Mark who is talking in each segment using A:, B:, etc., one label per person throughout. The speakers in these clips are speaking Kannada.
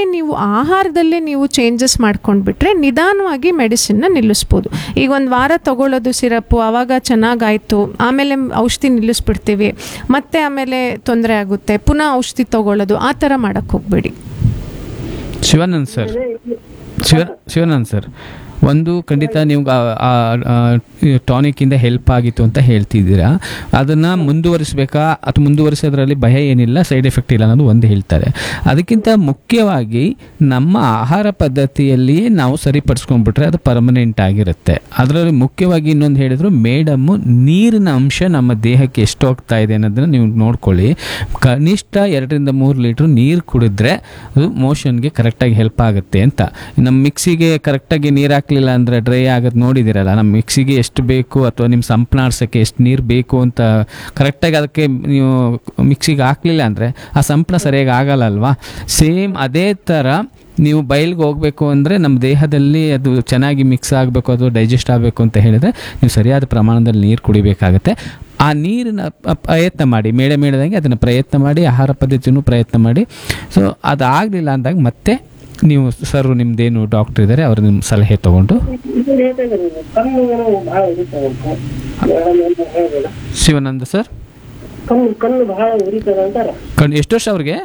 A: ನೀವು ಆಹಾರದಲ್ಲೇ ನೀವು ಚೇಂಜಸ್ ಮಾಡ್ಕೊಂಡ್ಬಿಟ್ರೆ ನಿಧಾನವಾಗಿ ಮೆಡಿಸಿನ್ನ ನಿಲ್ಲಿಸ್ಬೋದು ಈಗ ಒಂದು ವಾರ ತಗೊಳ್ಳೋದು ಸಿರಪ್ಪು ಆವಾಗ ಚೆನ್ನಾಗಾಯ್ತು ಆಮೇಲೆ ಔಷಧಿ ನಿಲ್ಲಿಸ್ಬಿಡ್ತೀವಿ ಮತ್ತೆ ಆಮೇಲೆ ತೊಂದರೆ ಆಗುತ್ತೆ ಪುನಃ ಔಷಧಿ ತಗೊಳ್ಳೋದು ಆ ಥರ ಮಾಡೋಕ್ಕೆ ಹೋಗಬೇಡಿ
B: ಶಿವಾನಂದ್ ಸರ್ ಶಿವ ಶಿವಾನಂದ್ ಸರ್ ಒಂದು ಖಂಡಿತ ನೀವು ಟಾನಿಕ್ಕಿಂದ ಹೆಲ್ಪ್ ಆಗಿತ್ತು ಅಂತ ಹೇಳ್ತಿದ್ದೀರಾ ಅದನ್ನು ಮುಂದುವರಿಸಬೇಕಾ ಅಥವಾ ಮುಂದುವರಿಸೋದ್ರಲ್ಲಿ ಭಯ ಏನಿಲ್ಲ ಸೈಡ್ ಎಫೆಕ್ಟ್ ಇಲ್ಲ ಅನ್ನೋದು ಒಂದು ಹೇಳ್ತಾರೆ ಅದಕ್ಕಿಂತ ಮುಖ್ಯವಾಗಿ ನಮ್ಮ ಆಹಾರ ಪದ್ಧತಿಯಲ್ಲಿಯೇ ನಾವು ಸರಿಪಡಿಸ್ಕೊಂಡ್ಬಿಟ್ರೆ ಅದು ಪರ್ಮನೆಂಟ್ ಆಗಿರುತ್ತೆ ಅದರಲ್ಲಿ ಮುಖ್ಯವಾಗಿ ಇನ್ನೊಂದು ಹೇಳಿದ್ರು ಮೇಡಮ್ಮು ನೀರಿನ ಅಂಶ ನಮ್ಮ ದೇಹಕ್ಕೆ ಎಷ್ಟು ಹೋಗ್ತಾ ಇದೆ ಅನ್ನೋದನ್ನು ನೀವು ನೋಡ್ಕೊಳ್ಳಿ ಕನಿಷ್ಠ ಎರಡರಿಂದ ಮೂರು ಲೀಟ್ರ್ ನೀರು ಕುಡಿದ್ರೆ ಅದು ಮೋಷನ್ಗೆ ಕರೆಕ್ಟಾಗಿ ಹೆಲ್ಪ್ ಆಗುತ್ತೆ ಅಂತ ನಮ್ಮ ಮಿಕ್ಸಿಗೆ ಕರೆಕ್ಟಾಗಿ ನೀರು ಹಾಕ್ಲಿಲ್ಲ ಅಂದರೆ ಡ್ರೈ ಆಗೋದು ನೋಡಿದಿರಲ್ಲ ನಮ್ಮ ಮಿಕ್ಸಿಗೆ ಎಷ್ಟು ಬೇಕು ಅಥವಾ ನಿಮ್ಮ ಸಂಪಣಾಡ್ಸೋಕ್ಕೆ ಎಷ್ಟು ನೀರು ಬೇಕು ಅಂತ ಕರೆಕ್ಟಾಗಿ ಅದಕ್ಕೆ ನೀವು ಮಿಕ್ಸಿಗೆ ಹಾಕ್ಲಿಲ್ಲ ಅಂದರೆ ಆ ಸಂಪಣ ಸರಿಯಾಗಿ ಆಗಲ್ಲ ಅಲ್ವಾ ಸೇಮ್ ಅದೇ ಥರ ನೀವು ಬಯಲ್ಗೆ ಹೋಗಬೇಕು ಅಂದರೆ ನಮ್ಮ ದೇಹದಲ್ಲಿ ಅದು ಚೆನ್ನಾಗಿ ಮಿಕ್ಸ್ ಆಗಬೇಕು ಅದು ಡೈಜೆಸ್ಟ್ ಆಗಬೇಕು ಅಂತ ಹೇಳಿದ್ರೆ ನೀವು ಸರಿಯಾದ ಪ್ರಮಾಣದಲ್ಲಿ ನೀರು ಕುಡಿಬೇಕಾಗತ್ತೆ ಆ ನೀರನ್ನ ಪ- ಪ್ರಯತ್ನ ಮಾಡಿ ಮೇಳೆ ಮೇಳದಂಗೆ ಅದನ್ನು ಪ್ರಯತ್ನ ಮಾಡಿ ಆಹಾರ ಪದ್ಧತಿನೂ ಪ್ರಯತ್ನ ಮಾಡಿ ಸೊ ಅದಾಗಲಿಲ್ಲ ಅಂದಾಗ ಮತ್ತೆ ನೀವು ಸರ್ ನಿಮ್ದೇನು ಡಾಕ್ಟರ್ ಇದ್ದಾರೆ ಅವ್ರ ನಿಮ್ಮ ಸಲಹೆ ತೊಗೊಂಡು
C: ಕಣ್ಣು ಏನೋ ಬಹಳ ಉರಿತದೆ ಅಂತ ಮೇಡಮ್ ಅಂತ ಹೇಳ್ಬೋದಾ?
B: ಶಿವಾನಂದ ಸರ್
C: ಕಣ್ಣು ಕಣ್ಣು ಬಹಳ ಉರಿತದೆ ಅಂತಾರೆ
B: ಕಣ್ಣು ಎಷ್ಟು ವರ್ಷ ಅವ್ರಿಗೆ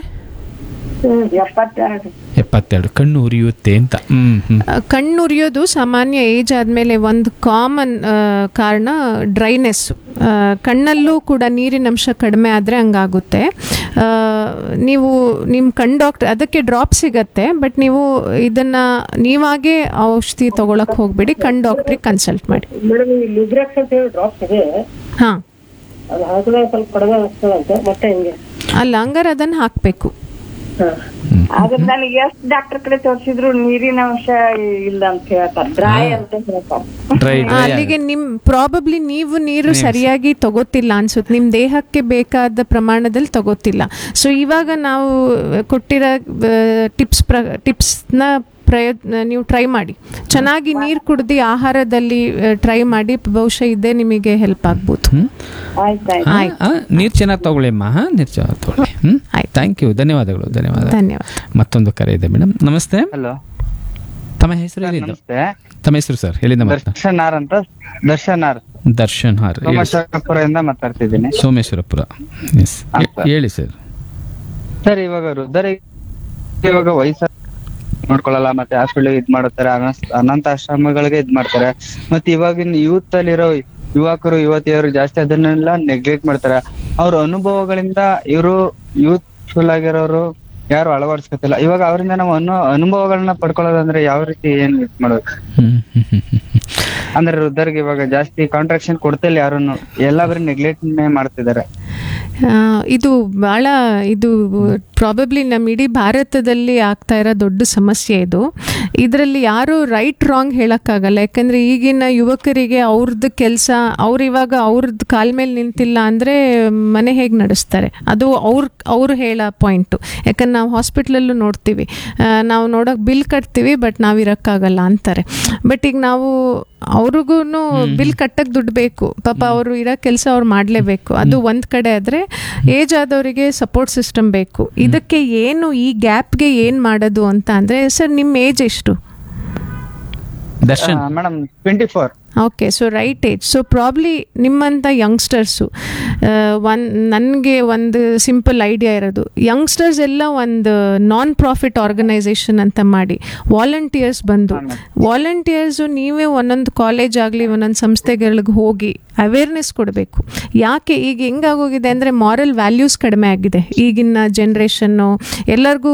C: ಎಪ್ಪತ್ತೆರಡು
B: ಎಪ್ಪತ್ತೆರಡು ಕಣ್ಣು ಉರಿಯುತ್ತೆ ಅಂತ ಹ್ಞೂ ಹ್ಞೂ
A: ಆ, ಕಣ್ಣು ಉರಿಯೋದು ಸಾಮಾನ್ಯ ಏಜ್ ಆದಮೇಲೆ ಒಂದು ಕಾಮನ್ ಕಾರಣ ಡ್ರೈನೆಸ್ ಕಣ್ಣಲ್ಲೂ ಕೂಡ ನೀರಿನ ಅಂಶ ಕಡಿಮೆ ಆದರೆ ಹಂಗಾಗುತ್ತೆ ಆ, ನೀವು ನಿಮ್ಮ ಕಣ್ ಡಾಕ್ಟರ್ ಅದಕ್ಕೆ ಡ್ರಾಪ್ ಸಿಗತ್ತೆ ಬಟ್ ನೀವು ಇದನ್ನು ನೀವಾಗೇ ಔಷಧಿ ತೊಗೊಳಕ್ಕೆ ಹೋಗಬೇಡಿ ಕಣ್ ಡಾಕ್ಟ್ರಿಗೆ ಕನ್ಸಲ್ಟ್ ಮಾಡಿ
C: ಮೇಡಮ್ ಈ ಲಿಬ್ರೆಕ್ಸ್ ಅಂತ ಹೇಳಿ ಡ್ರಾಪ್ಸ್ ಇದೆ
A: ಹಾಂ
C: ಅದು ಹಾಕಿದಾಗ ಸ್ವಲ್ಪ ಕಡಿಮೆ ಆಗ್ತದಂತೆ ಮತ್ತೆ ಹಿಂಗೆ
A: ಅಲ್ಲ ಹಂಗಾರೆ ಅದನ್ನು ಹಾಕಬೇಕು
C: ಹಾ
D: ಆದ್ರೆ ನನಗೆ ಎಷ್ಟ್ ಡಾಕ್ಟರ್ ಕಡೆ ತೋರಿಸಿದ್ರು ನೀರಿನ ಅಂಶ ಇಲ್ಲ ಅಂತ ಹೇಳ್ತಾರೆ ಡ್ರೈ ಅಂತ ಹೇಳ್ತಾರೆ
B: ಡ್ರೈ
A: ಆ, ಅಲ್ಲಿಗೆ ನಿಮ್ ಪ್ರಾಬಬ್ಲಿ ನೀವು ನೀರು ಸರಿಯಾಗಿ ತಗೋತಿಲ್ಲ ಅನ್ಸುತ್ತೆ ನಿಮ್ಮ ದೇಹಕ್ಕೆ ಬೇಕಾದ ಪ್ರಮಾಣದಲ್ಲಿ ತಗೋತಿಲ್ಲ ಸೊ ಇವಾಗ ನಾವು ಕೊಟ್ಟಿರೋ ಟಿಪ್ಸ್ ಪ್ರ ಟಿಪ್ಸ್ನ ಪ್ರಯತ್ನ ನೀವು ಟ್ರೈ ಮಾಡಿ ಚೆನ್ನಾಗಿ ನೀರು ಕುಡ್ದು ಆಹಾರದಲ್ಲಿ ಟ್ರೈ ಮಾಡಿ ಬಹುಶಃ ಇದೇ ನಿಮಗೆ ಹೆಲ್ಪ್ ಆಗ್ಬೋದು
D: ಆಯ್ತಾಯ್ತು
A: ಆಯ್ತು
B: ನೀರು ಚೆನ್ನಾಗಿ ತಗೊಳ್ಳಿ ಅಮ್ಮ ಹಾಂ ನೀರು ಚೆನ್ನಾಗಿ ತಗೊಳ್ಳಿ ಹ್ಞೂ
A: ಆಯ್ತು.
B: ಥ್ಯಾಂಕ್ ಯು ಧನ್ಯವಾದಗಳು ಧನ್ಯವಾದ
A: ಧನ್ಯವಾದ
B: ಮತ್ತೊಂದು ಕರೆ ಇದೆ ಮೇಡಮ್ ನಮಸ್ತೆ
E: ಹಲೋ
B: ತಮ್ಮ ಹೆಸರು ಎಲ್ಲಿಂದ
E: ನಮಸ್ತೆ
B: ತಮ್ಮ ಹೆಸರು ಸರ್ ಎಲ್ಲಿಂದ ಮಾತಾ
E: ದರ್ಶನ್ ಆರ್ ಅಂತ ದರ್ಶನ್ ಆರ್
B: ದರ್ಶನ್ ಹಾರ್ ಹೇಳಿ ಸರ್.
E: ಸೋಮೇಶ್ವರಪುರದಿಂದ ಮಾತಾಡ್ತಿದ್ದೀನಿ
B: ಸೋಮೇಶ್ವರಪುರ ಎಸ್
E: ಹಾ, ಸರ್.
B: ಹೇಳಿ ಸರ್
E: ಸರ್ ಇವಾಗ ವೃದ್ಧರಿಗೆ ಇವಾಗ ವಯಸ್ಸ ನೋಡ್ಕೊಳ್ಳಲ್ಲ ಮತ್ತೆ ಹಾಸ್ಪಿಟಲ್ ಇದ್ ಮಾಡುತ್ತಾರೆ ಅನಾಥ- ಅನಾಥ ಆಶ್ರಮಗಳಿಗೆ ಇದ್ ಮಾಡ್ತಾರೆ ಮತ್ತೆ ಇವಾಗಿನ ಯೂತ್ ಅಲ್ಲಿರೋ ಯುವಕರು ಯುವತಿಯರು ಜಾಸ್ತಿ ಅದನ್ನೆಲ್ಲ ನೆಗ್ಲೆಕ್ಟ್ ಮಾಡ್ತಾರೆ ಅವ್ರ ಅನುಭವಗಳಿಂದ ಇವರು ಯೂತ್ಫುಲ್ ಆಗಿರೋರು ಯಾರು ಅಳವಡಿಸ್ಕೊತಿಲ್ಲ ಇವಾಗ ಅವರಿಂದ ನಾವು ಅನು ಅನುಭವಗಳನ್ನ ಪಡ್ಕೊಳ್ಳೋದಂದ್ರೆ ಯಾವ ರೀತಿ ಏನ್ ಇದ್ ಮಾಡೋದು
B: ಹ್ಮ್ ಹ್ಮ್ ಹ್ಮ್ ಹ್ಮ್ ಹ್ಮ್.
E: ಅಂದ್ರೆ ವೃದ್ಧರಿಗೆ ಇವಾಗ ಜಾಸ್ತಿ ಕಾಂಟ್ರಾಕ್ಷನ್ ಕೊಡ್ತಿಲ್ಲ ಯಾರನ್ನು ಎಲ್ಲ ಬರೀ ನೆಗ್ಲೆಕ್ಟ್ ಮಾಡ್ತಿದ್ದಾರೆ
A: ಆ, ಇದು ಭಾಳ ಇದು ಪ್ರಾಬಬ್ಲಿ ನಮ್ಮ ಇಡೀ ಭಾರತದಲ್ಲಿ ಆಗ್ತಾ ಇರೋ ದೊಡ್ಡ ಸಮಸ್ಯೆ ಇದು ಇದರಲ್ಲಿ ಯಾರು ರೈಟ್ ರಾಂಗ್ ಹೇಳೋಕ್ಕಾಗಲ್ಲ ಯಾಕಂದರೆ ಈಗಿನ ಯುವಕರಿಗೆ ಅವ್ರದ್ದು ಕೆಲಸ ಅವ್ರು ಇವಾಗ ಅವ್ರದ್ದು ಕಾಲ ಮೇಲೆ ನಿಂತಿಲ್ಲ ಅಂದರೆ ಮನೆ ಹೇಗೆ ನಡೆಸ್ತಾರೆ ಅದು ಅವ್ರ ಅವ್ರು ಹೇಳೋ ಪಾಯಿಂಟು ಯಾಕಂದ್ರೆ ನಾವು ಹಾಸ್ಪಿಟ್ಲಲ್ಲೂ ನೋಡ್ತೀವಿ ಆ, ನಾವು ನೋಡೋಕೆ ಬಿಲ್ ಕಟ್ತೀವಿ ಬಟ್ ನಾವು ಇರೋಕ್ಕಾಗಲ್ಲ ಅಂತಾರೆ ಬಟ್ ಈಗ ನಾವು ಅವ್ರಿಗೂ ಬಿಲ್ ಕಟ್ಟಕ್ಕೆ ದುಡ್ಡು ಬೇಕು ಪಾಪ ಅವರು ಇರೋ ಕೆಲಸ ಅವ್ರು ಮಾಡಲೇಬೇಕು ಅದು ಒಂದು ಕಡೆ ಆದರೆ ಏಜ್ ಆದವರಿಗೆ ಸಪೋರ್ಟ್ ಸಿಸ್ಟಮ್ ಬೇಕು ಇದಕ್ಕೆ ಏನು ಈ ಗ್ಯಾಪ್ಗೆ ಏನು ಮಾಡೋದು ಅಂತ ಅಂದರೆ ಸರ್ ನಿಮ್ಮ ಏಜ್ ಎಷ್ಟು
B: Darshan
E: madam twenty four
A: okay so right age so probably ನಿಮ್ಮಂಥ ಯಂಗ್ಸ್ಟರ್ಸು ಒನ್ ನನಗೆ ಒಂದು ಸಿಂಪಲ್ ಐಡಿಯಾ ಇರೋದು ಯಂಗ್ಸ್ಟರ್ಸ್ ಎಲ್ಲ ಒಂದು ನಾನ್ ಪ್ರಾಫಿಟ್ ಆರ್ಗನೈಸೇಷನ್ ಅಂತ ಮಾಡಿ ವಾಲಂಟಿಯರ್ಸ್ ಬಂದು ವಾಲಂಟಿಯರ್ಸು ನೀವೇ ಒಂದೊಂದು ಕಾಲೇಜ್ ಆಗಲಿ ಒಂದೊಂದು ಸಂಸ್ಥೆಗಳಿಗೆ ಹೋಗಿ ಅವೇರ್ನೆಸ್ ಕೊಡಬೇಕು ಯಾಕೆ ಈಗ ಹೆಂಗಾಗೋಗಿದೆ ಅಂದರೆ ಮಾರಲ್ ವ್ಯಾಲ್ಯೂಸ್ ಕಡಿಮೆ ಆಗಿದೆ ಈಗಿನ ಜನ್ರೇಷನ್ನು ಎಲ್ಲರಿಗೂ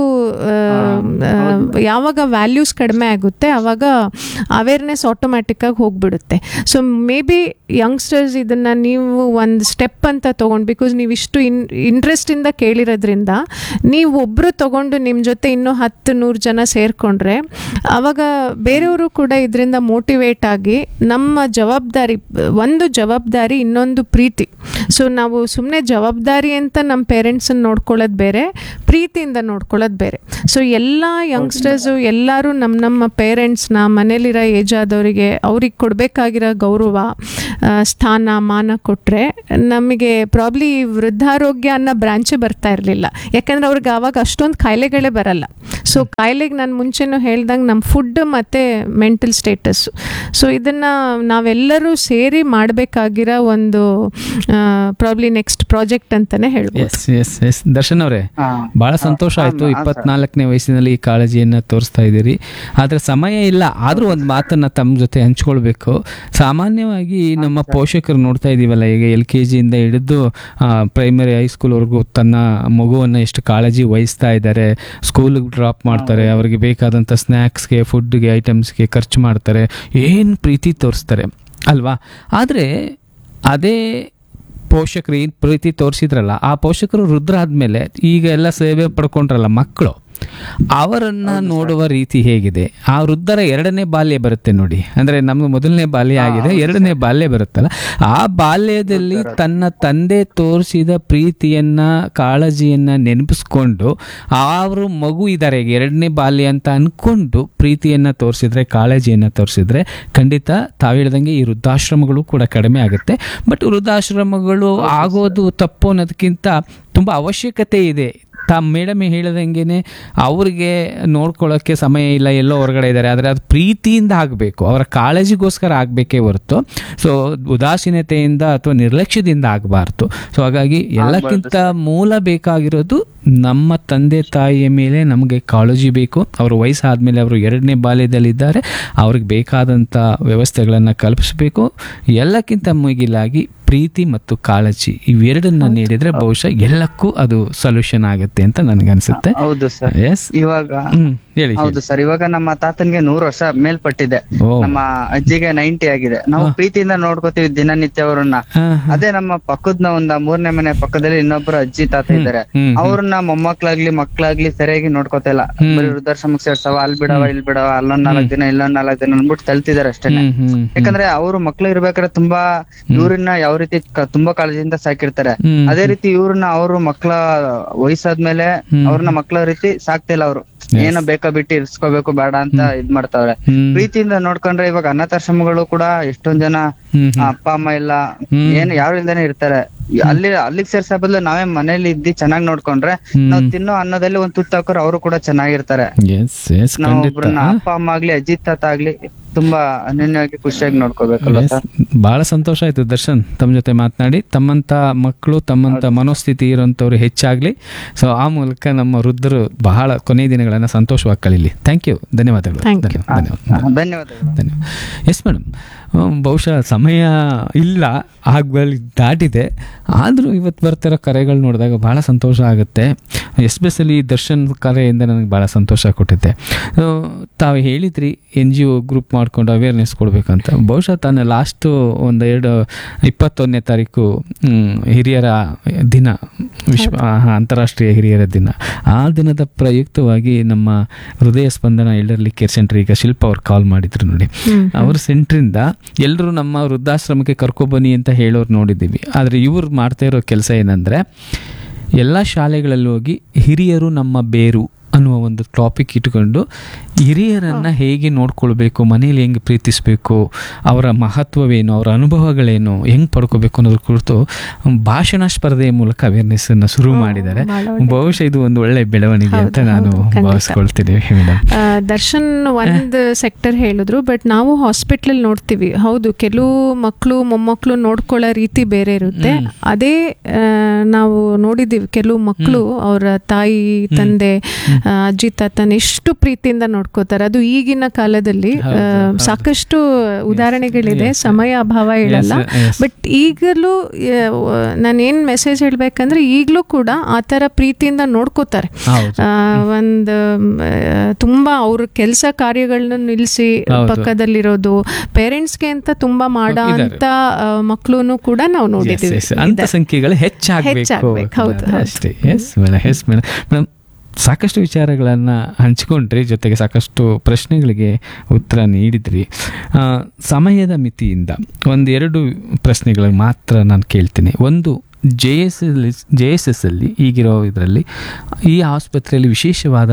A: ಯಾವಾಗ ವ್ಯಾಲ್ಯೂಸ್ ಕಡಿಮೆ ಆಗುತ್ತೆ ಆವಾಗ ಅವೇರ್ನೆಸ್ ಆಟೋಮ್ಯಾಟಿಕ್ಕಾಗಿ ಹೋಗ್ಬಿಡುತ್ತೆ ಸೊ ಮೇ ಬಿ ಯಂಗ್ಸ್ಟರ್ಸ್ ಇದನ್ನು ನೀವು ಒಂದು ಸ್ಟೆಪ್ ಅಂತ ತೊಗೊಂಡು ಬಿಕಾಸ್ ನೀವು ಇಷ್ಟು ಇನ್ ಇಂಟ್ರೆಸ್ಟಿಂದ ಕೇಳಿರೋದ್ರಿಂದ ನೀವು ಒಬ್ಬರು ತೊಗೊಂಡು ನಿಮ್ಮ ಜೊತೆ ಇನ್ನೂ ಹತ್ತು ನೂರು ಜನ ಸೇರಿಕೊಂಡ್ರೆ ಆವಾಗ ಬೇರೆಯವರು ಕೂಡ ಇದರಿಂದ ಮೋಟಿವೇಟ್ ಆಗಿ ನಮ್ಮ ಜವಾಬ್ದಾರಿ ಒಂದು ಜವಾಬ್ದಾರಿ ಇನ್ನೊಂದು ಪ್ರೀತಿ ಸೊ ನಾವು ಸುಮ್ಮನೆ ಜವಾಬ್ದಾರಿ ಅಂತ ನಮ್ಮ ಪೇರೆಂಟ್ಸನ್ನು ನೋಡ್ಕೊಳ್ಳೋದು ಬೇರೆ ಪ್ರೀತಿಯಿಂದ ನೋಡ್ಕೊಳ್ಳೋದು ಬೇರೆ ಸೊ ಎಲ್ಲ ಯಂಗ್ಸ್ಟರ್ಸು ಎಲ್ಲರೂ ನಮ್ಮ ನಮ್ಮ ಪೇರೆಂಟ್ಸ್ನ ಮನೇಲಿರೋ ಏಜ್ ಆದವರಿಗೆ ಅವ್ರಿಗೆ ಕೊಡಬೇಕಾದ ಬೇಕಾಗಿರೋ ಗೌರವ ಆ, ಸ್ಥಾನ ಮಾನ ಕೊಟ್ಟರೆ ನಮಗೆ ಪ್ರಾಬ್ಲಿ ವೃದ್ಧಾರೋಗ್ಯ ಅನ್ನೋ ಬ್ರಾಂಚೇ ಬರ್ತಾ ಇರಲಿಲ್ಲ ಯಾಕಂದ್ರೆ ಅವ್ರಿಗೆ ಆವಾಗ ಅಷ್ಟೊಂದು ಕಾಯಿಲೆಗಳೇ ಬರಲ್ಲ ಸೊ ಕಾಯಿಲೆಗೆ ನಾನು ಮುಂಚೆನೂ ಹೇಳ್ದಂಗೆ ನಮ್ಮ ಫುಡ್ ಮತ್ತು ಮೆಂಟಲ್ ಸ್ಟೇಟಸ್ಸು ಸೊ ಇದನ್ನು ನಾವೆಲ್ಲರೂ ಸೇರಿ ಮಾಡಬೇಕಾಗಿರೋ ಒಂದು ಪ್ರಾಬ್ಲಿ ನೆಕ್ಸ್ಟ್ ಪ್ರಾಜೆಕ್ಟ್ ಅಂತಲೇ ಹೇಳ್ಬೋದು
B: ಎಸ್ ಎಸ್ ಎಸ್ ದರ್ಶನ್ ಅವರೇ
E: ಹಾ.
B: ಬಹಳ ಸಂತೋಷ
E: ಹಾ,
B: ಆಯ್ತು
E: ಹಾ, ಸರ್.
B: ಇಪ್ಪತ್ನಾಲ್ಕನೇ ವಯಸ್ಸಿನಲ್ಲಿ ಈ ಕಾಳಜಿಯನ್ನು ತೋರಿಸ್ತಾ ಇದ್ದೀರಿ ಆದರೆ ಸಮಯ ಇಲ್ಲ ಆದರೂ ಒಂದು ಮಾತನ್ನ ತಮ್ಮ ಜೊತೆ ಹಂಚ್ಕೊಳ್ಬೇಕು ಸಾಮಾನ್ಯವಾಗಿ ನಮ್ಮ ಪೋಷಕರು ನೋಡ್ತಾ ಇದೀವಲ್ಲ ಈಗ ಎಲ್ ಕೆ ಜಿಯಿಂದ ಹಿಡಿದು ಪ್ರೈಮರಿ ಹೈಸ್ಕೂಲ್ವರೆಗೂ ತನ್ನ ಮಗುವನ್ನು ಎಷ್ಟು ಕಾಳಜಿ ವಹಿಸ್ತಾ ಇದ್ದಾರೆ ಸ್ಕೂಲಿಗೆ ಡ್ರಾಪ್ ಮಾಡ್ತಾರೆ ಅವರಿಗೆ ಬೇಕಾದಂಥ ಸ್ನ್ಯಾಕ್ಸ್ಗೆ ಫುಡ್ಗೆ ಐಟಮ್ಸ್ಗೆ ಖರ್ಚು ಮಾಡ್ತಾರೆ ಏನು ಪ್ರೀತಿ ತೋರಿಸ್ತಾರೆ ಅಲ್ವಾ ಆದರೆ ಅದೇ ಪೋಷಕರು ಏನು ಪ್ರೀತಿ ತೋರಿಸಿದ್ರಲ್ಲ ಆ ಪೋಷಕರು ವೃದ್ಧರ ಆದಮೇಲೆ ಈಗ ಎಲ್ಲ ಸೇವೆ ಪಡ್ಕೊಂಡ್ರಲ್ಲ ಮಕ್ಕಳು ಅವರನ್ನ ನೋಡುವ ರೀತಿ ಹೇಗಿದೆ ಆ ವೃದ್ಧರ ಎರಡನೇ ಬಾಲ್ಯ ಬರುತ್ತೆ ನೋಡಿ ಅಂದ್ರೆ ನಮ್ಗೆ ಮೊದಲನೇ ಬಾಲ್ಯ ಆಗಿದೆ ಎರಡನೇ ಬಾಲ್ಯ ಬರುತ್ತಲ್ಲ ಆ ಬಾಲ್ಯದಲ್ಲಿ ತನ್ನ ತಂದೆ ತೋರಿಸಿದ ಪ್ರೀತಿಯನ್ನ ಕಾಳಜಿಯನ್ನ ನೆನಪಿಸ್ಕೊಂಡು ಅವರು ಮಗು ಇದ್ದಾರೆ ಈಗ ಎರಡನೇ ಬಾಲ್ಯ ಅಂತ ಅನ್ಕೊಂಡು ಪ್ರೀತಿಯನ್ನ ತೋರಿಸಿದ್ರೆ ಕಾಳಜಿಯನ್ನ ತೋರಿಸಿದ್ರೆ ಖಂಡಿತ ತಾವು ಹೇಳ್ದಂಗೆ ಈ ವೃದ್ಧಾಶ್ರಮಗಳು ಕೂಡ ಕಡಿಮೆ ಆಗುತ್ತೆ ಬಟ್ ವೃದ್ಧಾಶ್ರಮಗಳು ಆಗೋದು ತಪ್ಪು ಅನ್ನೋದಕ್ಕಿಂತ ತುಂಬ ಅವಶ್ಯಕತೆ ಇದೆ ತಾ ಮೇಡಮ್ ಹೇಳ್ದಂಗೆನೆ ಅವ್ರಿಗೆ ನೋಡ್ಕೊಳ್ಳೋಕ್ಕೆ ಸಮಯ ಇಲ್ಲ ಎಲ್ಲೋ ಹೊರಗಡೆ ಇದ್ದಾರೆ ಆದರೆ ಅದು ಪ್ರೀತಿಯಿಂದ ಆಗಬೇಕು ಅವರ ಕಾಳಜಿಗೋಸ್ಕರ ಆಗಬೇಕೇ ಹೊರತು ಸೊ ಉದಾಸೀನತೆಯಿಂದ ಅಥವಾ ನಿರ್ಲಕ್ಷ್ಯದಿಂದ ಆಗಬಾರ್ದು ಸೊ ಹಾಗಾಗಿ ಎಲ್ಲಕ್ಕಿಂತ ಮೂಲ ಬೇಕಾಗಿರೋದು ನಮ್ಮ ತಂದೆ ತಾಯಿಯ ಮೇಲೆ ನಮಗೆ ಕಾಳಜಿ ಬೇಕು ಅವ್ರ ವಯಸ್ಸಾದ್ಮೇಲೆ ಅವರು ಎರಡನೇ ಬಾಲ್ಯದಲ್ಲಿದ್ದಾರೆ ಅವ್ರಿಗೆ ಬೇಕಾದಂಥ ವ್ಯವಸ್ಥೆಗಳನ್ನು ಕಲ್ಪಿಸಬೇಕು ಎಲ್ಲಕ್ಕಿಂತ ಮುಗಿಲಾಗಿ ಪ್ರೀತಿ ಮತ್ತು ಕಾಳಜಿ ಇವೆರಡನ್ನ ನೀಡಿದ್ರೆ ಬಹುಶಃ ಎಲ್ಲಕ್ಕೂ ಅದು ಸೊಲ್ಯೂಷನ್ ಆಗುತ್ತೆ ಅಂತ ನನಗನ್ಸುತ್ತೆ
E: ಹೌದು ಸರ್
B: ಎಸ್
E: ಇವಾಗ
B: ಹ್ಮ್ ಹೇಳಿ
E: ಹೌದು ಸರ್ ಇವಾಗ ನಮ್ಮ ತಾತನ್ಗೆ ನೂರು ವರ್ಷ ಮೇಲ್ಪಟ್ಟಿದೆ
B: ಓ.
E: ನಮ್ಮ ಅಜ್ಜಿಗೆ ನೈಂಟಿ ಆಗಿದೆ ನಾವು ಪ್ರೀತಿಯಿಂದ ನೋಡ್ಕೋತೀವಿ ದಿನನಿತ್ಯ ಅವ್ರನ್ನ
B: ಹಾ, ಹಾ.
E: ಅದೇ ನಮ್ಮ ಪಕ್ಕದ ಒಂದ ಮೂರನೇ ಮನೆ ಪಕ್ಕದಲ್ಲಿ ಇನ್ನೊಬ್ರು ಅಜ್ಜಿ ತಾತ ಇದ್ದಾರೆ
B: ಹ್ಮ್, ಹ್ಮ್.
E: ಅವ್ರನ್ನ ಮೊಮ್ಮಕ್ಳಾಗ್ಲಿ ಮಕ್ಳಾಗ್ಲಿ ಸರಿಯಾಗಿ ನೋಡ್ಕೋತಾ ಇಲ್ಲ ಬರೀ ವೃದ್ಧಾಶ್ರಮಕ್ಕೆ ಸೇರ್ಸವ ಅಲ್ಲಿ ಬಿಡವ ಇಲ್ಲಿ ಬಿಡವ ಅಲ್ಲೊಂದ್ ನಾಲ್ಕ್ ದಿನ ಇಲ್ಲೊಂದ್ ನಾಲ್ಕ್ ದಿನ ಅನ್ಬಿಟ್ಟು ತಳ್ತಿದಾರೆ ಅಷ್ಟೇ
B: ಹ್ಮ್, ಹ್ಮ್, ಹ್ಮ್.
E: ಯಾಕಂದ್ರೆ ಅವ್ರು ಮಕ್ಳು ಇರ್ಬೇಕಾದ್ರೆ ತುಂಬಾ ಇವ್ರನ್ನ ಯಾವ ರೀತಿ ಕ- ತುಂಬಾ ಕಾಳಜಿಯಿಂದ ಸಾಕಿರ್ತಾರೆ
B: ಹ್ಮ್.
E: ಅದೇ ರೀತಿ ಇವ್ರನ್ನ ಅವ್ರು ಮಕ್ಳ ವಯಸ್ಸಾದ್ಮೇಲೆ ಅವ್ರನ್ನ ಮಕ್ಳ ರೀತಿ ಸಾಕ್ತಿಲ್ಲ ಅವ್ರು ಏನೋ ಬೇಕಾ ಬಿಟ್ಟು ಇರ್ಸ್ಕೋಬೇಕು ಬೇಡ ಅಂತ ಇದ್ ಮಾಡ್ತಾವ್ರೆ
B: ಹ್ಮ್.
E: ಪ್ರೀತಿಯಿಂದ ನೋಡ್ಕೊಂಡ್ರೆ ಇವಾಗ ಅನಾಥಾಶ್ರಮಗಳು ಕೂಡ ಎಷ್ಟೊಂದ್ ಜನ
B: ಹ್ಮ್,
E: ಆ, ಅಪ್ಪ ಅಮ್ಮ ಇಲ್ಲ
B: ಹ್ಮ್.
E: ಏನು ಯಾರು ಇಲ್ದೇನೆ ಇರ್ತಾರೆ ಅಲ್ಲಿ ಅಲ್ಲಿಗೆ ಸೇರ್ಸೋ ಬದಲು ನಾವೇ ಮನೇಲಿ ಇದ್ದಿ ಚೆನ್ನಾಗಿ ನೋಡ್ಕೊಂಡ್ರೆ
B: ಹ್ಮ್.
E: ನಾವ್ ತಿನ್ನೋ ಅನ್ನದಲ್ಲಿ ಒಂದ್ ತುತ್ತು ಹಾಕೋರು ಅವರು ಕೂಡ ಚೆನ್ನಾಗಿರ್ತಾರೆ
B: ಎಸ್ ಎಸ್
E: ನಾವ್
B: ಖಂಡಿತ
E: ಒಬ್ರನ್ನ ಅಪ್ಪ ಅಮ್ಮ ಆಗ್ಲಿ ಅಜ್ಜಿ ತಾತ ಆಗ್ಲಿ ತುಂಬಾ ಅನ್ಯೋನ್ಯವಾಗಿ ಖುಷಿಯಾಗಿ ನೋಡ್ಕೋಬೇಕಲ್ಲ
B: Yes.
E: ಸರ್
B: ಬಹಳ ಸಂತೋಷ ಆಯ್ತು ದರ್ಶನ್ ತಮ್ಮ ಜೊತೆ ಮಾತನಾಡಿ ತಮ್ಮಂತ ಮಕ್ಕಳು ತಮ್ಮಂತ ಮನೋಸ್ಥಿತಿ ಇರೋಂಥವ್ರು ಹೆಚ್ಚಾಗ್ಲಿ ಸೊ ಆ ಮೂಲಕ ನಮ್ಮ ವೃದ್ಧರು ಬಹಳ ಕೊನೆಯ ದಿನಗಳನ್ನ ಸಂತೋಷವಾಗಿ ಕಳೀಲಿ ಥ್ಯಾಂಕ್ ಯು ಧನ್ಯವಾದಗಳು
A: Thank you.
B: ಧನ್ಯವಾದ ಧನ್ಯವಾದ
E: ಧನ್ಯವಾದಗಳು
B: ಧನ್ಯವಾದ ಎಸ್ ಮೇಡಮ್ ಬಹುಶಃ ಸಮಯ ಇಲ್ಲ ಆಗ್ಬಳಿ ದಾಟಿದೆ ಆದರೂ ಇವತ್ತು ಬರ್ತಿರೋ ಕರೆಗಳು ನೋಡಿದಾಗ ಭಾಳ ಸಂತೋಷ ಆಗುತ್ತೆ ಎಸ್ಪೆಷಲಿ ದರ್ಶನ್ ಕರೆಯಿಂದ ನನಗೆ ಭಾಳ ಸಂತೋಷ ಕೊಟ್ಟಿದೆ ಆ, ತಾವು ಹೇಳಿದ್ರಿ ಎನ್ ಜಿ ಒ ಗ್ರೂಪ್ ಮಾಡ್ಕೊಂಡು ಅವೇರ್ನೆಸ್ ಕೊಡಬೇಕಂತ ಬಹುಶಃ ತಾನು ಲಾಸ್ಟು ಒಂದು ಎರಡು ಇಪ್ಪತ್ತೊಂದನೇ ತಾರೀಕು ಮ್, ಹಿರಿಯರ ದಿನ ವಿಶ್ವ ಆ, ಅಂತಾರಾಷ್ಟ್ರೀಯ ಹಿರಿಯರ ದಿನ ಆ ದಿನದ ಪ್ರಯುಕ್ತವಾಗಿ ನಮ್ಮ ಹೃದಯ ಸ್ಪಂದನ ಎಲ್ಡರ್ಲಿ ಕೇರ್ ಸೆಂಟರ್ ಈಗ ಶಿಲ್ಪ ಅವ್ರು ಕಾಲ್ ಮಾಡಿದ್ರು ನೋಡಿ ಅವ್ರ ಸೆಂಟ್ರಿಂದ ಎಲ್ಲರೂ ನಮ್ಮ ವೃದ್ಧಾಶ್ರಮಕ್ಕೆ ಕರ್ಕೊಬನ್ನಿ ಅಂತ ಹೇಳೋರು ನೋಡಿದ್ದೀವಿ ಆದರೆ ಇವ್ರು ಮಾಡ್ತಾ ಇರೋ ಕೆಲಸ ಏನಂದರೆ ಎಲ್ಲ ಶಾಲೆಗಳಲ್ಲಿ ಹೋಗಿ ಹಿರಿಯರು ನಮ್ಮ ಬೇರು ಅನ್ನುವ ಒಂದು ಟಾಪಿಕ್ ಇಟ್ಕೊಂಡು ಹಿರಿಯರನ್ನು ಹೇಗೆ ನೋಡ್ಕೊಳ್ಬೇಕು ಮನೇಲಿ ಹೆಂಗೆ ಪ್ರೀತಿಸಬೇಕು ಅವರ ಮಹತ್ವವೇನು ಅವರ ಅನುಭವಗಳೇನು ಹೆಂಗೆ ಪಡ್ಕೋಬೇಕು ಅನ್ನೋದ್ರ ಕುರಿತು ಭಾಷಣ ಸ್ಪರ್ಧೆಯ ಮೂಲಕ ಅವೇರ್ನೆಸ್ಸನ್ನು ಶುರು ಮಾಡಿದ್ದಾರೆ ಬಹುಶಃ ಇದು ಒಂದು ಒಳ್ಳೆ ಬೆಳವಣಿಗೆ ಅಂತ ನಾನು ಭಾವಿಸ್ಕೊಳ್ತೀನಿ ಮೇಡಮ್
A: ಆ, ದರ್ಶನ್ ಒಂದು ಸೆಕ್ಟರ್ ಹೇಳಿದ್ರು ಬಟ್ ನಾವು ಹಾಸ್ಪಿಟ್ಲಲ್ಲಿ ನೋಡ್ತೀವಿ ಹೌದು ಕೆಲವು ಮಕ್ಕಳು ಮೊಮ್ಮಕ್ಕಳು ನೋಡ್ಕೊಳ್ಳೋ ರೀತಿ ಬೇರೆ ಇರುತ್ತೆ ಅದೇ ಆ, ನಾವು ನೋಡಿದ್ದೀವಿ ಕೆಲವು ಮಕ್ಕಳು ಅವರ ತಾಯಿ ತಂದೆ ಆ, ಅಜ್ಜಿ ತಾತನ ಎಷ್ಟು ಪ್ರೀತಿಯಿಂದ ನೋಡ್ಕೋತಾರೆ ಅದು ಈಗಿನ ಕಾಲದಲ್ಲಿ ಆ, ಸಾಕಷ್ಟು ಉದಾಹರಣೆಗಳಿದೆ ಸಮಯ ಅಭಾವ ಹೇಳಲ್ಲ
B: Yes, yes.
A: ಬಟ್ ಈಗಲೂ ನಾನು ಏನು ಮೆಸೇಜ್ ಹೇಳ್ಬೇಕಂದ್ರೆ ಈಗಲೂ ಕೂಡ ಆ ಥರ ಪ್ರೀತಿಯಿಂದ ನೋಡ್ಕೋತಾರೆ
B: ಹೌದು
A: ಆ, ಒಂದು ಮ್, ತುಂಬಾ ಅವ್ರ ಕೆಲಸ ಕಾರ್ಯಗಳನ್ನ ನಿಲ್ಲಿಸಿ
B: ಹೌದು.
A: ಪಕ್ಕದಲ್ಲಿರೋದು ಪೇರೆಂಟ್ಸ್ಗೆ ಅಂತ ತುಂಬಾ ಮಾಡೋ ಅಂತ ಮಕ್ಕಳು ಕೂಡ ನಾವು
B: Yes,
A: ನೋಡಿದ್ದೀವಿ
B: yes. ಅಂತ ಸಂಖ್ಯೆಗಳು ಹೆಚ್ಚಾಗಬೇಕು
A: ಹೆಚ್ಚಾಗ್ಬೇಕು, ಹೌದು, ಹೌದು.
B: ಅಷ್ಟೇ yes madam yes madam madam ಸಾಕಷ್ಟು ವಿಚಾರಗಳನ್ನು ಹಂಚ್ಕೊಂಡ್ರಿ ಜೊತೆಗೆ ಸಾಕಷ್ಟು ಪ್ರಶ್ನೆಗಳಿಗೆ ಉತ್ತರ ನೀಡಿದ್ರಿ ಆ, ಸಮಯದ ಮಿತಿಯಿಂದ ಒಂದೆರಡು ಪ್ರಶ್ನೆಗಳಿಗೆ ಮಾತ್ರ ನಾನು ಕೇಳ್ತೀನಿ ಒಂದು J S L J S S ಅಲ್ಲಿ ಈಗಿರೋ ಇದರಲ್ಲಿ ಈ ಆಸ್ಪತ್ರೆಯಲ್ಲಿ ವಿಶೇಷವಾದ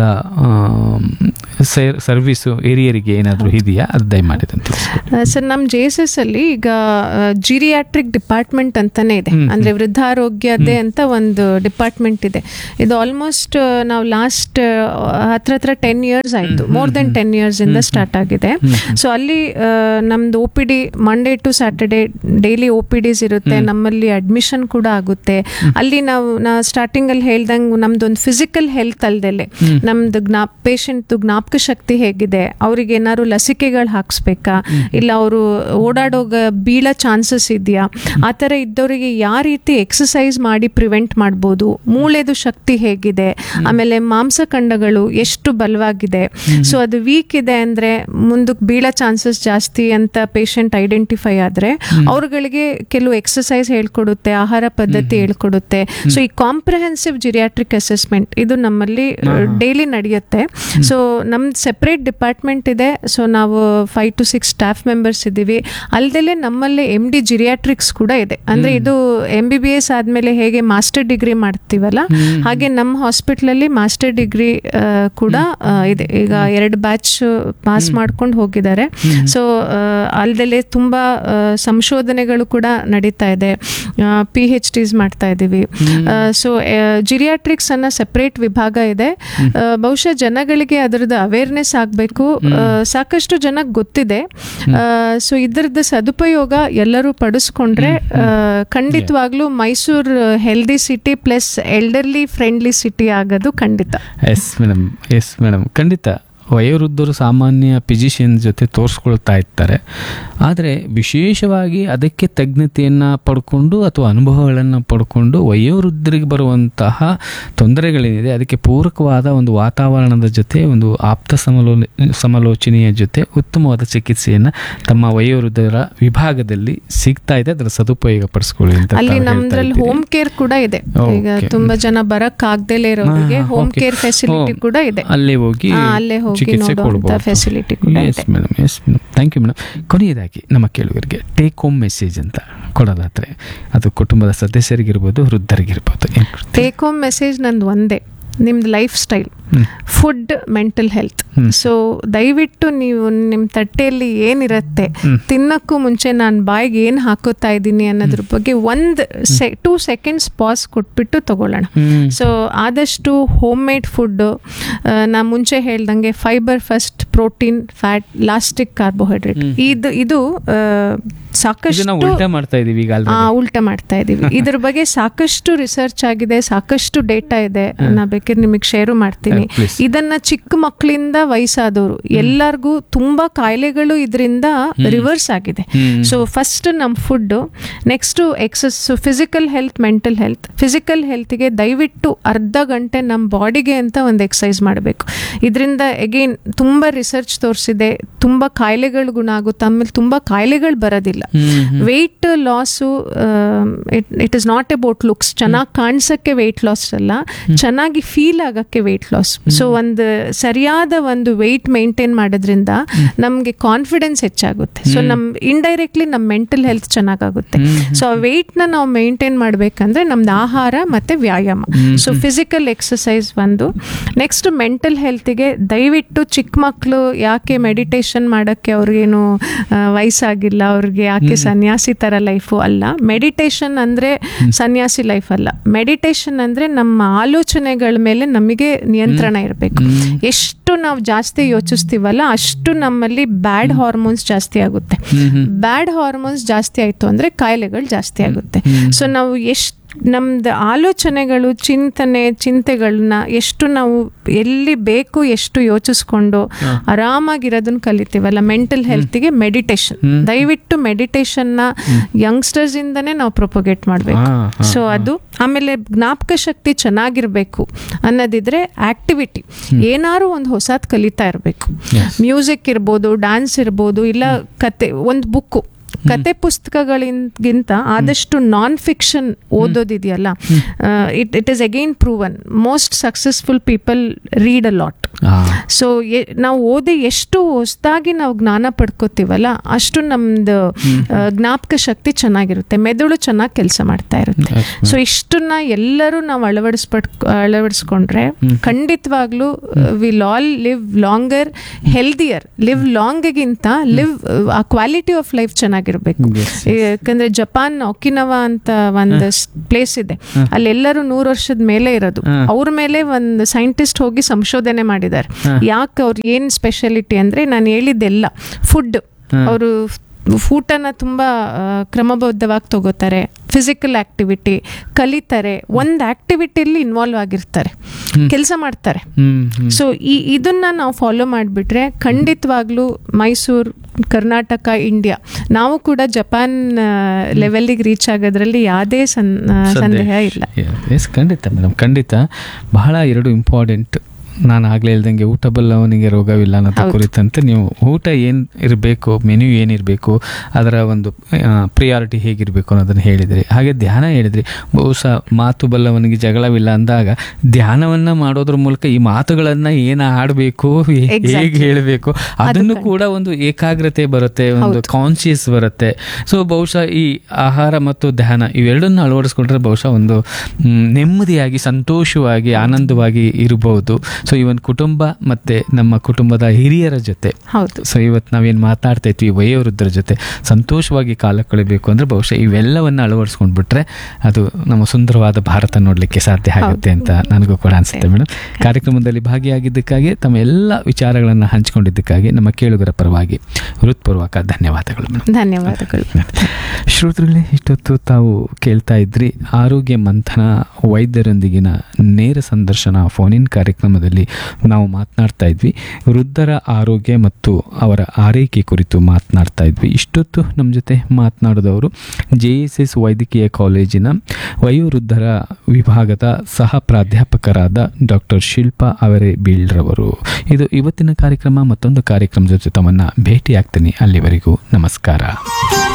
B: ಸರ್ವಿಸು ಹಿರಿಯರಿಗೆ ಏನಾದರೂ ಇದೆಯಾ ಅದು ದಯಮಾಡಿ ಅದನ್ನ ತಿಳಿಸ್ಕೊಡಿ.
A: ಸರ್ ನಮ್ಮ ಜೆ ಎಸ್ ಎಸ್ ಅಲ್ಲಿ ಈಗ ಜಿರಿಯಾಟ್ರಿಕ್ ಡಿಪಾರ್ಟ್ಮೆಂಟ್ ಅಂತಾನೆ ಇದೆ
B: ಹ್ಮ್,
A: ಅಂದ್ರೆ ವೃದ್ಧಾರೋಗ್ಯದೇ ಅಂತ ಒಂದು ಡಿಪಾರ್ಟ್ಮೆಂಟ್ ಇದೆ ಇದು ಆಲ್ಮೋಸ್ಟ್ ನಾವು ಲಾಸ್ಟ್ ಹತ್ರ ಹತ್ರ ಟೆನ್ ಇಯರ್ಸ್ ಆಯ್ತು ಮೋರ್ ದೆನ್ ಟೆನ್ ಇಯರ್ಸ್ ಇಂದ ಸ್ಟಾರ್ಟ್ ಆಗಿದೆ ಸೊ ಅಲ್ಲಿ ಆ, ನಮ್ದು O P D Monday to Saturday daily O P Ds ಇರುತ್ತೆ ನಮ್ಮಲ್ಲಿ ಅಡ್ಮಿಷನ್ ಕೂಡ ಆಗುತ್ತೆ ಅಲ್ಲಿ ನಾವು ನಾ ಸ್ಟಾರ್ಟಿಂಗ್ ಅಲ್ಲಿ ಹೇಳ್ದಂಗೆ ನಮ್ದೊಂದು ಫಿಸಿಕಲ್ ಹೆಲ್ತ್ ಅಲ್ದಲೆ ನಮ್ದು ಜ್ಞಾ ಪೇಷಂಟ್ ಜ್ಞಾಪಕ ಶಕ್ತಿ ಹೇಗಿದೆ ಅವ್ರಿಗೆ ಏನಾದ್ರು ಲಸಿಕೆಗಳು ಹಾಕ್ಸ್ಬೇಕಾ ಇಲ್ಲ ಅವರು ಓಡಾಡೋಗ ಬೀಳೋ ಚಾನ್ಸಸ್ ಇದೆಯಾ ಆ ಥರ ಇದ್ದವರಿಗೆ ಯಾವ ರೀತಿ ಎಕ್ಸಸೈಸ್ ಮಾಡಿ ಪ್ರಿವೆಂಟ್ ಮಾಡ್ಬೋದು ಮೂಳೆದು ಶಕ್ತಿ ಹೇಗಿದೆ ಆಮೇಲೆ ಮಾಂಸಖಂಡಗಳು ಎಷ್ಟು ಬಲವಾಗಿದೆ ಸೊ ಅದು ವೀಕ್ ಇದೆ ಅಂದ್ರೆ ಮುಂದಕ್ಕೆ ಬೀಳೋ ಚಾನ್ಸಸ್ ಜಾಸ್ತಿ ಅಂತ ಪೇಷಂಟ್ ಐಡೆಂಟಿಫೈ ಆದ್ರೆ ಅವ್ರುಗಳಿಗೆ ಕೆಲವು ಎಕ್ಸಸೈಸ್ ಹೇಳ್ಕೊಡುತ್ತೆ ಆಹಾರ ಪದ್ಧತಿ ಹೇಳ್ಕೊಡುತ್ತೆ ಸೊ ಈ ಕಾಂಪ್ರಹೆನ್ಸಿವ್ ಜಿರಿಯಾಟ್ರಿಕ್ ಅಸೆಸ್ಮೆಂಟ್ ಇದು ನಮ್ಮಲ್ಲಿ ಡೈಲಿ ನಡೆಯುತ್ತೆ ಸೊ ನಮ್ದು ಸೆಪ್ರೇಟ್ ಡಿಪಾರ್ಟ್ಮೆಂಟ್ ಇದೆ ಸೊ ನಾವು five to six staff members ಇದ್ದೀವಿ ಅಲ್ದಲೆ ನಮ್ಮಲ್ಲಿ ಎಮ್ ಡಿ ಜಿರಿಯಾಟ್ರಿಕ್ಸ್ ಕೂಡ ಇದೆ ಅಂದ್ರೆ ಇದು ಎಂ ಬಿ ಬಿ ಎಸ್ ಆದ್ಮೇಲೆ ಹೇಗೆ ಮಾಸ್ಟರ್ ಡಿಗ್ರಿ ಮಾಡ್ತೀವಲ್ಲ ಹಾಗೆ ನಮ್ಮ ಹಾಸ್ಪಿಟ್ಲಲ್ಲಿ ಮಾಸ್ಟರ್ ಡಿಗ್ರಿ ಕೂಡ ಆ, ಇದೆ ಈಗ ಎರಡು ಬ್ಯಾಚ್ ಪಾಸ್ ಮಾಡ್ಕೊಂಡು ಹೋಗಿದ್ದಾರೆ ಸೊ ಅಲ್ದಲೆ ತುಂಬಾ ಆ, ಸಂಶೋಧನೆಗಳು ಕೂಡ ನಡೀತಾ ಇದೆ ಪಿ ಹೆಚ್ ಡಿಸ್ ಮಾಡ್ತಾ ಇದ್ದೀವಿ ಸೊ ಜಿರಿಯಾಟ್ರಿಕ್ಸ್ ಅನ್ನೋ ಸೆಪ್ರೇಟ್ ವಿಭಾಗ ಇದೆ ಆ, ಬಹುಶಃ ಜನಗಳಿಗೆ ಅದರದ್ದು ಅವೇರ್ನೆಸ್ ಆಗಬೇಕು ಸಾಕಷ್ಟು ಜನಕ್ಕೆ ಗೊತ್ತಿದೆ ಸೊ ಇದರದ್ದು ಸದುಪಯೋಗ ಎಲ್ಲರೂ ಪಡಿಸ್ಕೊಂಡ್ರೆ ಆ, ಖಂಡಿತವಾಗ್ಲೂ Mysuru healthy city plus elderly friendly city ಆಗೋದು ಖಂಡಿತ
B: ಎಸ್ ಮೇಡಮ್ ಎಸ್ ಮೇಡಮ್ ಖಂಡಿತ ವಯೋವೃದ್ಧರು ಸಾಮಾನ್ಯ ಫಿಸಿಷಿಯನ್ ಜೊತೆ ತೋರಿಸ್ಕೊಳ್ತಾ ಇರ್ತಾರೆ ಆದರೆ ವಿಶೇಷವಾಗಿ ಅದಕ್ಕೆ ತಜ್ಞತೆಯನ್ನು ಪಡ್ಕೊಂಡು ಅಥವಾ ಅನುಭವಗಳನ್ನು ಪಡ್ಕೊಂಡು ವಯೋವೃದ್ಧರಿಗೆ ಬರುವಂತಹ ತೊಂದರೆಗಳೇನಿದೆ ಅದಕ್ಕೆ ಪೂರಕವಾದ ಒಂದು ವಾತಾವರಣದ ಜೊತೆ ಒಂದು ಆಪ್ತ ಸಮಲೋ ಸಮಾಲೋಚನೆಯ ಜೊತೆ ಉತ್ತಮವಾದ ಚಿಕಿತ್ಸೆಯನ್ನು ತಮ್ಮ ವಯೋವೃದ್ಧರ ವಿಭಾಗದಲ್ಲಿ ಸಿಗ್ತಾ ಇದೆ ಅದರ ಸದುಪಯೋಗ ಪಡಿಸ್ಕೊಳ್ಳಿ ಅಂತ
A: ಅಲ್ಲಿ
B: ತಾವು ಹೇಳ್ತಾ
A: ನಮ್ದ್ರಲ್ಲಿ
B: ಇದ್ದೀರಿ.
A: ಹೋಮ್ ಕೇರ್ ಕೂಡ ಇದೆ ಈಗ
B: Okay.
A: ತುಂಬಾ ಜನ ಬರಕ್ ಆಗ್ದೇಲೆ ಇರೋರಿಗೆ
B: ಹಾ,
A: ಹೋಮ್
B: okay.
A: ಕೇರ್ ಫೆಸಿಲಿಟಿ
B: ಓ,
A: ಕೂಡ ಇದೆ
B: ಅಲ್ಲೇ ಹೋಗಿ
A: ಹಾ, ಅಲ್ಲೇ ಹೋಗಿ
B: ಚಿಕಿತ್ಸೆ
A: ನೋಡುವಂತ
B: ಕೊಡ್ಬೋದು
A: facility ಕೂಡ
B: ಎಸ್
A: ಇದೆ.
B: Madam yes madam thank you madam ಕೊನೆಯದಾಗಿ ನಮ್ಮ ಕೇಳುಗರಿಗೆ ಟೇಕ್ ಹೋಮ್ ಮೆಸೇಜ್ ಅಂತ ಕೊಡೋದಾದ್ರೆ ಅದು ಕುಟುಂಬದ ಸದಸ್ಯರಿಗಿರ್ಬೋದು ವೃದ್ಧರಿಗಿರ್ಬೋದು ಏನ್ ಕೊಡ್ತೀರಿ?
A: ಟೇಕ್ ಹೋಮ್ ಮೆಸೇಜ್ ನಂದು ಒಂದೇ ನಿಮ್ದು lifestyle
B: hmm.
A: Food mental health
B: hmm.
A: So ದಯವಿಟ್ಟು ನೀವು ನಿಮ್ಮ ತಟ್ಟೆಯಲ್ಲಿ ಏನಿರುತ್ತೆ
B: ಹ್ಮ್.
A: ತಿನ್ನಕ್ಕೂ ಮುಂಚೆ ನಾನು ಬಾಯಿಗೆ ಏನು ಹಾಕೋತಾ ಇದ್ದೀನಿ ಅನ್ನೋದ್ರ ಬಗ್ಗೆ ಒಂದು ಸೆ ಟೂ ಸೆಕೆಂಡ್ಸ್ ಪಾಸ್ ಕೊಟ್ಬಿಟ್ಟು ತಗೊಳ್ಳೋಣ
B: ಹ್ಮ್.
A: ಸೊ ಆದಷ್ಟು ಹೋಮ್ ಮೇಡ್ ಫುಡ್ಡು ನಾ ಮುಂಚೆ ಹೇಳ್ದಂಗೆ ಫೈಬರ್ ಫಸ್ಟ್ ಪ್ರೋಟೀನ್ ಫ್ಯಾಟ್ ಲಾಸ್ಟಿಕ್ ಕಾರ್ಬೋಹೈಡ್ರೇಟ್ ಇದು ಇದು ಆ,
B: ಇದು
A: ಸಾಕಷ್ಟು
B: ನಾವು ಉಲ್ಟಾ ಮಾಡ್ತಾ ಇದೀವಿ ಈಗ
A: ಆ,
B: ಆಲ್ರೆಡಿ
A: ಉಲ್ಟಾ ಮಾಡ್ತಾ ಇದೀವಿ ಇದ್ರ ಬಗ್ಗೆ ಸಾಕಷ್ಟು ರಿಸರ್ಚ್ ಆಗಿದೆ ಸಾಕಷ್ಟು ಡೇಟಾ ಇದೆ ನಾ ಬೇಕಾದ್ರೆ ನಿಮಗೆ ಶೇರು ಮಾಡ್ತೀನಿ
B: Yeah, please.
A: ಇದನ್ನ ಚಿಕ್ಕ ಮಕ್ಕಳಿಂದ ವಯಸ್ಸಾದವರು ಎಲ್ಲರಿಗೂ ತುಂಬಾ ಕಾಯಿಲೆಗಳು ಇದರಿಂದ ರಿವರ್ಸ್ ಆಗಿದೆ
B: ಹ್ಮ್.
A: ಸೊ ಫಸ್ಟ್ ನಮ್ಮ food next exercise physical health mental health physical ಹೆಲ್ತ್ಗೆ ದಯವಿಟ್ಟು ಅರ್ಧ ಗಂಟೆ ನಮ್ಮ ಬಾಡಿಗೆ ಅಂತ ಒಂದು ಎಕ್ಸಸೈಸ್ ಮಾಡಬೇಕು ಇದರಿಂದ ಎಗೇನ್ ತುಂಬ ರಿಸರ್ಚ್ ತೋರಿಸಿದೆ ತುಂಬ ಕಾಯಿಲೆಗಳು ಗುಣ ಆಗುತ್ತೆ ಆಮೇಲೆ ತುಂಬ ಕಾಯಿಲೆಗಳು ಬರೋದಿಲ್ಲ weight loss it is not about looks ಚೆನ್ನಾಗಿ ಕಾಣಿಸೋಕ್ಕೆ ವೆಯ್ಟ್ ಲಾಸ್ ಅಲ್ಲ ಚೆನ್ನಾಗಿ ಫೀಲ್ ಆಗೋಕ್ಕೆ ವೆಯ್ಟ್ ಲಾಸ್ ಸೊ ಒಂದು ಸರಿಯಾದ ಒಂದು ವೆಯ್ಟ್ ಮೇಂಟೈನ್ ಮಾಡೋದ್ರಿಂದ ನಮಗೆ ಕಾನ್ಫಿಡೆನ್ಸ್ ಹೆಚ್ಚಾಗುತ್ತೆ ಸೊ ನಮ್ಮ ಇಂಡೈರೆಕ್ಟ್ಲಿ ನಮ್ಮ ಮೆಂಟಲ್ ಹೆಲ್ತ್ ಚೆನ್ನಾಗಾಗುತ್ತೆ ಸೊ ಆ ವೆಯ್ಟ್ನ ನಾವು ಮೇಂಟೈನ್ ಮಾಡಬೇಕಂದ್ರೆ ನಮ್ದು ಆಹಾರ ಮತ್ತು ವ್ಯಾಯಾಮ ಸೊ ಫಿಸಿಕಲ್ ಎಕ್ಸಸೈಸ್ ಒಂದು ನೆಕ್ಸ್ಟ್ ಮೆಂಟಲ್ ಹೆಲ್ತಿಗೆ ದಯವಿಟ್ಟು ಚಿಕ್ಕ ಮಕ್ಕಳು ಯಾಕೆ ಮೆಡಿಟೇಷನ್ ಮಾಡೋಕ್ಕೆ ಅವ್ರಿಗೇನು ಆ, ವಯಸ್ಸಾಗಿಲ್ಲ ಅವ್ರಿಗೆ ಯಾಕೆ ಸನ್ಯಾಸಿ ಥರ ಲೈಫು ಅಲ್ಲ ಮೆಡಿಟೇಷನ್ ಅಂದರೆ ಸನ್ಯಾಸಿ ಲೈಫ್ ಅಲ್ಲ ಮೆಡಿಟೇಷನ್ ಅಂದರೆ ನಮ್ಮ ಆಲೋಚನೆಗಳ ಮೇಲೆ ನಮಗೆ ನಿಯಂತ್ರಣ ಇರಬೇಕು ಎಷ್ಟು ನಾವು ಜಾಸ್ತಿ ಯೋಚಿಸ್ತೀವಲ್ಲ ಅಷ್ಟು ನಮ್ಮಲ್ಲಿ ಬ್ಯಾಡ್ ಹಾರ್ಮೋನ್ಸ್ ಜಾಸ್ತಿ ಆಗುತ್ತೆ ಬ್ಯಾಡ್ ಹಾರ್ಮೋನ್ಸ್ ಜಾಸ್ತಿ ಆಯಿತು ಅಂದರೆ ಕಾಯಿಲೆಗಳು ಜಾಸ್ತಿ ಆಗುತ್ತೆ ಸೊ ನಾವು ಎಷ್ಟು ನಮ್ದು ಆಲೋಚನೆಗಳು ಚಿಂತನೆ ಚಿಂತೆಗಳನ್ನ ಎಷ್ಟು ನಾವು ಎಲ್ಲಿ ಬೇಕು ಎಷ್ಟು ಯೋಚಿಸ್ಕೊಂಡು ಆರಾಮಾಗಿರೋದನ್ನ ಕಲಿತೀವಲ್ಲ ಮೆಂಟಲ್ ಹೆಲ್ತಿಗೆ ಮೆಡಿಟೇಷನ್ ದಯವಿಟ್ಟು ಮೆಡಿಟೇಷನ್ನ ಯಂಗ್ಸ್ಟರ್ಸ್ ಇಂದನೇ ನಾವು ಪ್ರೊಪೊಗೇಟ್ ಮಾಡಬೇಕು
B: ಹಾ, ಹಾ,
A: ಸೊ ಅದು ಆಮೇಲೆ ಜ್ಞಾಪಕ ಶಕ್ತಿ ಚೆನ್ನಾಗಿರ್ಬೇಕು ಅನ್ನೋದಿದ್ರೆ ಆಕ್ಟಿವಿಟಿ ಏನಾರು ಒಂದು ಹೊಸದು ಕಲಿತಾ ಇರಬೇಕು ಮ್ಯೂಸಿಕ್ ಇರ್ಬೋದು ಡ್ಯಾನ್ಸ್ ಇರ್ಬೋದು ಇಲ್ಲ ಕತೆ ಒಂದು ಬುಕ್ಕು ಕತೆ ಪುಸ್ತಕಗಳಿಗಿಂತ ಆದಷ್ಟು ನಾನ್ ಫಿಕ್ಷನ್ ಓದೋದಿದೆಯಲ್ಲ it it is again proven most successful people read a lot
B: ಆ,
A: ಸೊ ನಾವು ಓದಿ ಎಷ್ಟು ಹೊಸದಾಗಿ ನಾವು ಜ್ಞಾನ ಪಡ್ಕೋತೀವಲ್ಲ ಅಷ್ಟು ನಮ್ದು ಆ, ಜ್ಞಾಪಕ ಶಕ್ತಿ ಚೆನ್ನಾಗಿರುತ್ತೆ ಮೆದುಳು ಚೆನ್ನಾಗಿ ಕೆಲಸ ಮಾಡ್ತಾ ಇರುತ್ತೆ ಸೊ ಇಷ್ಟನ್ನ ಎಲ್ಲರೂ ನಾವು ಅಳವಡಿಸ್ಪಡ್ ಅಳವಡಿಸ್ಕೊಂಡ್ರೆ ಖಂಡಿತವಾಗ್ಲೂ will all live longer healthier live ಲಾಂಗ್ಗಿಂತ live a quality of life ಚೆನ್ನಾಗಿರ್ಬೇಕು ಯಾಕಂದ್ರೆ ಜಪಾನ್ ಒಕಿನವಾ ಅಂತ ಒಂದು ಪ್ಲೇಸ್ ಇದೆ ಅಲ್ಲೆಲ್ಲರೂ ನೂರು ವರ್ಷದ ಮೇಲೆ ಇರೋದು ಅವ್ರ ಮೇಲೆ ಒಂದು ಸೈಂಟಿಸ್ಟ್ ಹೋಗಿ ಸಂಶೋಧನೆ ಮಾಡಿದ್ದಾರೆ ಯಾಕೆ ಅವ್ರು ಏನ್ ಸ್ಪೆಷಾಲಿಟಿ ಅಂದ್ರೆ ನಾನು ಹೇಳಿದ್ದೆಲ್ಲ ಫುಡ್ ಅವರು ಊಟನ ತುಂಬಾ ಆ, ಕ್ರಮಬದ್ಧವಾಗಿ ತಗೋತಾರೆ ಫಿಸಿಕಲ್ ಆಕ್ಟಿವಿಟಿ ಕಲಿತಾರೆ ಒಂದು ಆಕ್ಟಿವಿಟಿಯಲ್ಲಿ ಇನ್ವಾಲ್ವ್ ಆಗಿರ್ತಾರೆ ಕೆಲಸ ಮಾಡ್ತಾರೆ
B: ಹ್ಮ್ ಹ್ಮ್.
A: ಸೊ ಈ ಇದನ್ನ ನಾವು ಫಾಲೋ ಮಾಡಿಬಿಟ್ರೆ ಖಂಡಿತವಾಗ್ಲೂ ಮೈಸೂರು ಕರ್ನಾಟಕ ಇಂಡಿಯಾ ನಾವು ಕೂಡ ಜಪಾನ್ ಲೆವೆಲ್ಗೆ ರೀಚ್ ಆಗೋದ್ರಲ್ಲಿ ಯಾವುದೇ ಸನ್ ಆ, ಸಂದೇಹ ಇಲ್ಲ
B: ಎಸ್ ಖಂಡಿತ ಮೇಡಮ್ ಖಂಡಿತ ಬಹಳ ಎರಡು ಇಂಪಾರ್ಟೆಂಟ್ ನಾನು ಆಗಲೇ ಹೇಳ್ದಂಗೆ ಊಟ ಬಲ್ಲವನಿಗೆ ರೋಗವಿಲ್ಲ ಅನ್ನೋದು ಕುರಿತಂತೆ ನೀವು ಊಟ ಏನು ಇರಬೇಕು ಮೆನ್ಯೂ ಏನಿರಬೇಕು ಅದರ ಒಂದು ಪ್ರಿಯಾರಿಟಿ ಹೇಗಿರಬೇಕು ಅನ್ನೋದನ್ನು ಹೇಳಿದ್ರಿ ಹಾಗೆ ಧ್ಯಾನ ಹೇಳಿದ್ರಿ ಬಹುಶಃ ಮಾತು ಬಲ್ಲವನಿಗೆ ಜಗಳವಿಲ್ಲ ಅಂದಾಗ ಧ್ಯಾನವನ್ನ ಮಾಡೋದ್ರ ಮೂಲಕ ಈ ಮಾತುಗಳನ್ನ ಏನು ಆಡಬೇಕು ಹೇಗೆ ಹೇಳಬೇಕು ಅದನ್ನು ಕೂಡ ಒಂದು ಏಕಾಗ್ರತೆ ಬರುತ್ತೆ ಒಂದು ಕಾನ್ಶಿಯಸ್ ಬರುತ್ತೆ ಸೊ ಬಹುಶಃ ಈ ಆಹಾರ ಮತ್ತು ಧ್ಯಾನ ಇವೆರಡನ್ನ ಅಳವಡಿಸ್ಕೊಂಡ್ರೆ ಬಹುಶಃ ಒಂದು ಮ್, ನೆಮ್ಮದಿಯಾಗಿ ಸಂತೋಷವಾಗಿ ಆನಂದವಾಗಿ ಇರಬಹುದು ಸೊ ಇವನ್ ಕುಟುಂಬ ಮತ್ತೆ ನಮ್ಮ ಕುಟುಂಬದ ಹಿರಿಯರ ಜೊತೆ
A: ಹೌದು
B: ಸೊ ಇವತ್ತು ನಾವೇನು ಮಾತಾಡ್ತಾ ಇದ್ವಿ ವಯೋವೃದ್ಧರ ಜೊತೆ ಸಂತೋಷವಾಗಿ ಕಾಲ ಕಳಿಬೇಕು ಅಂದ್ರೆ ಬಹುಶಃ ಇವೆಲ್ಲವನ್ನ ಅಳವಡಿಸ್ಕೊಂಡ್ಬಿಟ್ರೆ ಅದು ನಮ್ಮ ಸುಂದರವಾದ ಭಾರತ ನೋಡಲಿಕ್ಕೆ ಸಾಧ್ಯ ಆಗುತ್ತೆ ಅಂತ ನನಗೂ ಕೂಡ ಅನಿಸುತ್ತೆ ಮೇಡಮ್ ಕಾರ್ಯಕ್ರಮದಲ್ಲಿ ಭಾಗಿಯಾಗಿದ್ದಕ್ಕಾಗಿ ತಮ್ಮ ಎಲ್ಲ ವಿಚಾರಗಳನ್ನು ಹಂಚಿಕೊಂಡಿದ್ದಕ್ಕಾಗಿ ನಮ್ಮ ಕೇಳುಗರ ಪರವಾಗಿ ಹೃತ್ಪೂರ್ವಕ ಧನ್ಯವಾದಗಳು ಮೇಡಮ್
A: ಧನ್ಯವಾದಗಳು
B: ಶ್ರೋತೃಗಳೇ ಇಷ್ಟೊತ್ತು ತಾವು ಕೇಳ್ತಾ ಇದ್ರಿ ಆರೋಗ್ಯ ಮಂಥನ ವೈದ್ಯರೊಂದಿಗಿನ ನೇರ ಸಂದರ್ಶನ ಫೋನ್ ಇನ್ ಕಾರ್ಯಕ್ರಮದಲ್ಲಿ ನಾವು ಮಾತನಾಡ್ತಾ ಇದ್ವಿ ವೃದ್ಧರ ಆರೋಗ್ಯ ಮತ್ತು ಅವರ ಆರೈಕೆ ಕುರಿತು ಮಾತನಾಡ್ತಾ ಇದ್ವಿ ಇಷ್ಟೊತ್ತು ನಮ್ಮ ಜೊತೆ ಮಾತನಾಡಿದವರು ಜೆ ಎಸ್ ಎಸ್ ವೈದ್ಯಕೀಯ ಕಾಲೇಜಿನ ವಯೋವೃದ್ಧರ ವಿಭಾಗದ ಸಹ ಪ್ರಾಧ್ಯಾಪಕರಾದ ಡಾಕ್ಟರ್ ಶಿಲ್ಪಾ ಅವರೇ ಬೀಳ್ರವರು ಇದು ಇವತ್ತಿನ ಕಾರ್ಯಕ್ರಮ ಮತ್ತೊಂದು ಕಾರ್ಯಕ್ರಮದ ಜೊತೆ ತಮ್ಮನ್ನು ಭೇಟಿಯಾಗ್ತೀನಿ ಅಲ್ಲಿವರೆಗೂ ನಮಸ್ಕಾರ